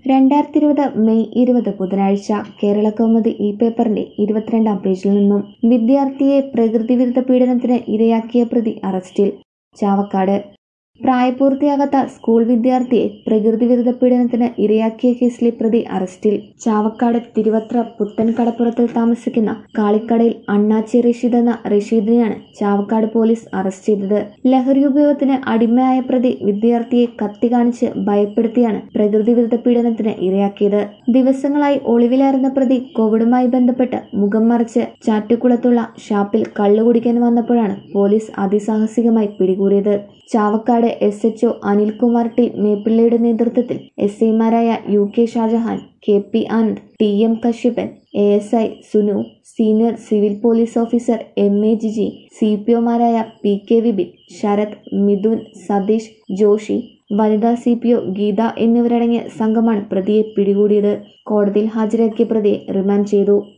രണ്ടായിരത്തി ഇരുപത് മെയ് ഇരുപത് ബുധനാഴ്ച കേരള കൗമുദി ഇ പേപ്പറിന്റെ ഇരുപത്തിരണ്ടാം പേജിൽ നിന്നും വിദ്യാർത്ഥിയെ പ്രകൃതിവിരുദ്ധ പീഡനത്തിന് ഇരയാക്കിയ പ്രതി അറസ്റ്റിൽ ചാവക്കാട് പ്രായപൂർത്തിയാകാത്ത സ്കൂൾ വിദ്യാർത്ഥിയെ പ്രകൃതിവിരുദ്ധ പീഡനത്തിന് ഇരയാക്കിയ കേസിലെ പ്രതി അറസ്റ്റിൽ ചാവക്കാട് തിരുവത്ര പുത്തൻ കടപ്പുറത്തിൽ താമസിക്കുന്ന കാളിക്കടയിൽ അണ്ണാച്ചി റഷീദ് എന്ന റഷീദിനെയാണ് ചാവക്കാട് പോലീസ് അറസ്റ്റ് ചെയ്തത് ലഹരി ഉപയോഗത്തിന് അടിമയായ പ്രതി വിദ്യാർത്ഥിയെ കത്തി കാണിച്ച് ഭയപ്പെടുത്തിയാണ് പ്രകൃതിവിരുദ്ധ പീഡനത്തിന് ഇരയാക്കിയത് ദിവസങ്ങളായി ഒളിവിലായിരുന്ന പ്രതി കോവിഡുമായി ബന്ധപ്പെട്ട് മുഖം മറച്ച് ചാറ്റുകുളത്തുള്ള ഷാപ്പിൽ കള്ളുകുടിക്കാൻ വന്നപ്പോഴാണ് പോലീസ് അതിസാഹസികമായി പിടികൂടിയത് Chavakkad S HO Anilkumar T മേപ്പിള്ളയുടെ നേതൃത്വത്തിൽ എസ് ഐമാരായ U K Shajahan K P Anand T M Kashyapan A S I Sunu senior civil police officer M A Jiji C P ഒമാരായ പി കെ വിപിൻ ശരത് മിഥുൻ സതീഷ് ജോഷി വനിതാ സി പി ഒ ഗീത എന്നിവരടങ്ങിയ സംഘമാണ് പ്രതിയെ പിടികൂടിയത് കോടതിയിൽ ഹാജരാക്കിയ പ്രതിയെ റിമാൻഡ് ചെയ്തു